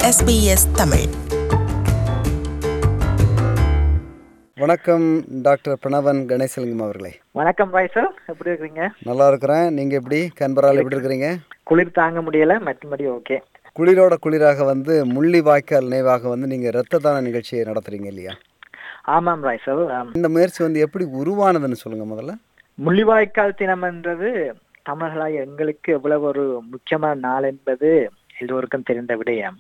SBS Tamil வணக்கம் doctor Pranavan Ganesalingam அவர்களே வணக்கம் பாய் சார் எப்படி இருக்கிறீங்க நல்லா இருக்கிறேன் நீங்கள் எப்படி கன்பரால் எப்படி இருக்கிறீங்க குளிர் தாங்க முடியல மற்றபடி ஓகே குளிரோட குளிராக வந்து முள்ளி வாய்க்கால் நினைவாக வந்து நீங்கள் இரத்த தான நிகழ்ச்சியை நடத்துறீங்க இல்லையா ஆமாம் ராய் சார் ஆம். இந்த முயற்சி வந்து எப்படி உருவானதுன்னு சொல்லுங்க முதல்ல முள்ளிவாய்க்கால் தினம்ன்றது தமிழர்களாய் எங்களுக்கு எவ்வளவு ஒரு முக்கியமான நாள் என்பது எல்லோருக்கும் தெரிந்த விடயம்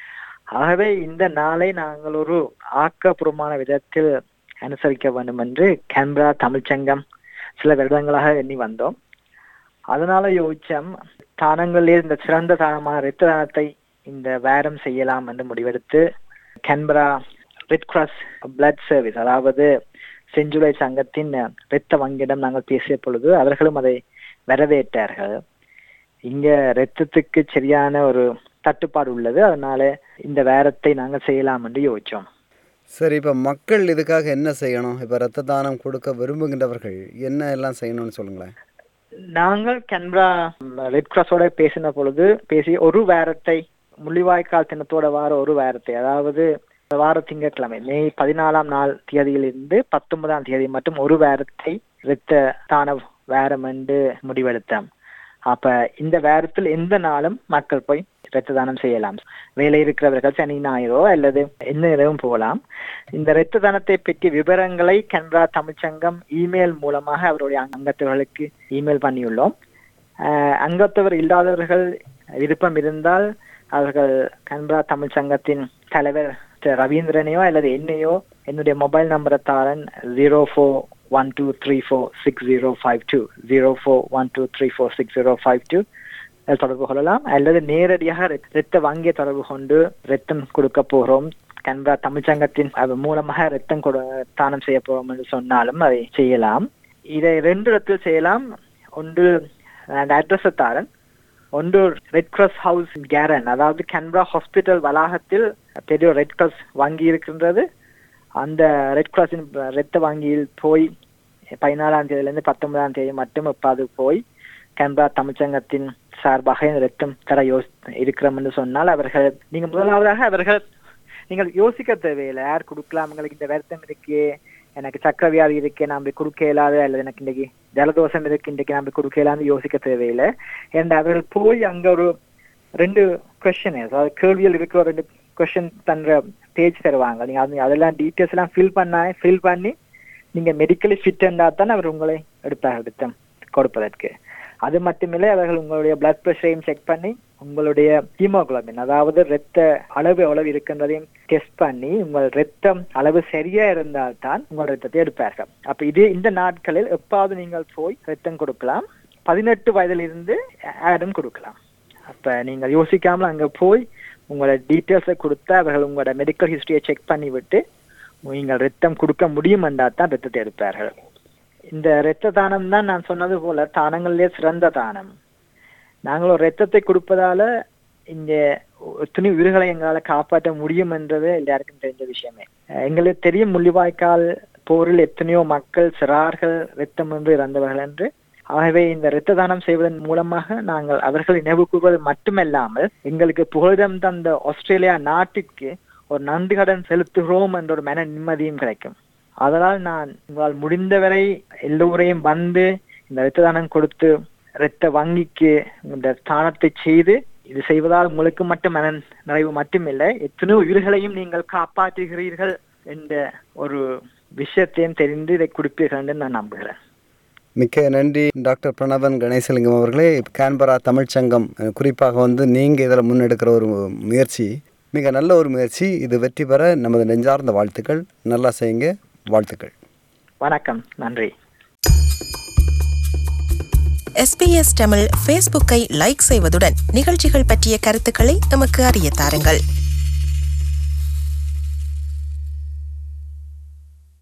ஆகவே இந்த நாளை நாங்கள் ஒரு ஆக்கப்பூர்வமான விதத்தில் அனுசரிக்க வேண்டும் என்று கேன்பரா தமிழ்ச்சங்கம் சில வருடங்களாக எண்ணி வந்தோம் அதனால யோசிச்சோம் தானங்களிலே இந்த சிறந்த தானமான இரத்த தானத்தை இந்த வாரம் செய்யலாம் என்று முடிவெடுத்து Canberra Red Cross blood service அதாவது செஞ்சுலை சங்கத்தின் இரத்த வங்கியிடம் நாங்கள் பேசிய பொழுது அவர்களும் அதை வரவேற்றார்கள் இங்க இரத்தத்துக்கு சரியான ஒரு தட்டுப்பாடு உள்ளது அதனால இந்த வேரத்தை நாங்கள் செய்யலாம் என்று யோசிச்சோம் சரி இப்போ மக்கள் இதுக்காக என்ன செய்யணும் இப்போ இரத்த தானம் கொடுக்க விரும்புகின்றவர்கள் என்ன எல்லாம் செய்யணும்னு சொல்லுங்களேன் நாங்கள் கன்பரா ரெட் கிராஸோட பேசின பொழுது பேசி ஒரு வாரத்தை முள்ளிவாய்க்கால் தினத்தோட வார ஒரு வாரத்தை அதாவது வார திங்கட்கிழமை மே பதினாலாம் நாள் தேதியிலிருந்து பத்தொன்பதாம் தேதி மட்டும் ஒரு வாரத்தை இரத்த தான வாரம் என்று முடிவெடுத்தோம் அப்ப இந்த வாரத்தில் எந்த நாளும் மக்கள் போய் இரத்த தானம் செய்யலாம் வேலை இருக்கிறவர்கள் சனி ஞாயிறோ அல்லது எந்த நேரமும் போகலாம் இந்த இரத்த தானத்தை பற்றிய விவரங்களை கனடா தமிழ்ச்சங்கம் இமெயில் மூலமாக அவருடைய அங்கத்தவர்களுக்கு இமெயில் பண்ணியுள்ளோம் அஹ் அங்கத்தவர் இல்லாதவர்கள் விருப்பம் இருந்தால் அவர்கள் கனடா தமிழ் சங்கத்தின் தலைவர் திரு ரவீந்திரனையோ அல்லது என்னையோ என்னுடைய மொபைல் நம்பரை தாரன் zero four one two three four six zero five two zero four one two three four six zero five two தொடர்பு கொள்ளலாம் அல்லது நேரடியாக இரத்த வங்கியை தொடர்பு கொண்டு ரத்தம் கொடுக்க போகிறோம் கனடா தமிழ்ச்சங்கத்தின் அது மூலமாக ரத்தம் கொடு தானம் செய்ய போறோம் என்று சொன்னாலும் அதை செய்யலாம் இதை ரெண்டு இடத்தில் செய்யலாம் ஒன்று அட்ரஸ் தாரன் ஒன்று ரெட் கிராஸ் ஹவுஸ் கேரன் அதாவது கன்பரா ஹாஸ்பிட்டல் வளாகத்தில் பெரிய ரெட் கிராஸ் வங்கி இருக்கின்றது அந்த ரெட் கிராஸின் இரத்த வங்கியில் போய் பதினாலாம் தேதியிலிருந்து பத்தொன்பதாம் தேதி மட்டும் எப்பாவது போய் கன்பரா தமிழ்ச்சங்கத்தின் சார்பாக இந்த ரத்தம் தர யோசி இருக்கிறோம் என்று சொன்னால் அவர்கள் நீங்க முதலாவதாக அவர்கள் நீங்கள் யோசிக்க தேவையில்லை யார் கொடுக்கலாம் உங்களுக்கு இந்த வருத்தம் இருக்கு எனக்கு சக்கர வியாதி இருக்கு நான் போய் கொடுக்க இயலாது அல்லது எனக்கு இன்னைக்கு ஜலதோஷம் இருக்கு இன்றைக்கு நான் போய் கொடுக்க இயலாது யோசிக்க தேவையில்லை ஏன்னா அவர்கள் போய் அங்க ஒரு ரெண்டு கொஸ்டின் அதாவது கேள்வியில் இருக்கிற ஒரு ரெண்டு கொஸ்டின் தன்ற பேஜ் தருவாங்க நீங்க அது அதெல்லாம் டீட்டெயில்ஸ் எல்லாம் ஃபில் பண்ண ஃபில் பண்ணி நீங்க மெடிக்கலி ஃபிட் இருந்தால் தான் அவர் உங்களை எடுப்பார் எடுத்தம் கொடுப்பதற்கு அது மட்டுமில்லை அவர்கள் உங்களுடைய பிளட் ப்ரெஷரையும் செக் பண்ணி உங்களுடைய ஹீமோகுளோபின் அதாவது ரத்த அளவு எவ்வளவு இருக்கின்றதையும் டெஸ்ட் பண்ணி உங்கள் ரத்தம் அளவு சரியா இருந்தால்தான் உங்கள் ரத்தத்தை எடுப்பார்கள் அப்ப இது இந்த நாட்களில் எப்பாவது நீங்கள் போய் ரத்தம் கொடுக்கலாம் பதினெட்டு வயதிலிருந்து ஆடும் கொடுக்கலாம் அப்ப நீங்கள் யோசிக்காமல் அங்க போய் உங்களோட டீட்டெயில்ஸை கொடுத்து அவர்கள் உங்களோட மெடிக்கல் ஹிஸ்டரியை செக் பண்ணி விட்டு நீங்கள் ரத்தம் கொடுக்க முடியும் என்றால் தான் ரத்தத்தை எடுப்பார்கள் இந்த இரத்த தானம் தான் நான் சொன்னது போல தானங்களிலே சிறந்த தானம் நாங்கள் ஒரு ரத்தத்தை கொடுப்பதால இங்க எத்தனை உயிர்களை எங்களால காப்பாற்ற முடியும் என்றது எல்லாருக்கும் தெரிஞ்ச விஷயமே எங்களுக்கு தெரியும் முள்ளிவாய்க்கால் போரில் எத்தனையோ மக்கள் சிறார்கள் ரத்தம் என்று இறந்தவர்கள் என்று ஆகவே இந்த இரத்த தானம் செய்வதன் மூலமாக நாங்கள் அவர்களை நினைவு கூறுவது மட்டுமல்லாமல் எங்களுக்கு புகழிடம் தந்த ஆஸ்திரேலியா நாட்டிற்கு ஒரு நன்றி கடன் செலுத்துகிறோம் என்ற ஒரு மன நிம்மதியும் கிடைக்கும் அதனால் நான் உங்களால் முடிந்தவரை எல்லோரையும் வந்து இந்த இரத்த தானம் கொடுத்து இரத்த வங்கிக்கு இந்த தானத்தை செய்து இது செய்வதால் உங்களுக்கு மட்டும் மன நிறைவு மட்டுமில்லை எத்தனையோ உயிர்களையும் நீங்கள் காப்பாற்றுகிறீர்கள் என்ற ஒரு விஷயத்தையும் தெரிந்து இதை கொடுப்பீர்கள் என்று நான் நம்புகிறேன் மிக்க நன்றி டாக்டர் பிரணவன் கணேசலிங்கம் அவர்களே கேன்பரா தமிழ்ச்சங்கம் அஹ், குறிப்பாக வந்து நீங்கள் இதில் முன்னெடுக்கிற ஒரு முயற்சி மிக நல்ல ஒரு முயற்சி இது வெற்றி பெற நமது நெஞ்சார்ந்த வாழ்த்துக்கள் நல்லா செய்யுங்க வாழ்த்துக்கள் வணக்கம் நன்றி SBS தமிழ் ஃபேஸ்புக்கை லைக் செய்வதுடன் நிகழ்ச்சிகள் பற்றிய கருத்துக்களை எமக்கு அறிய தாருங்கள்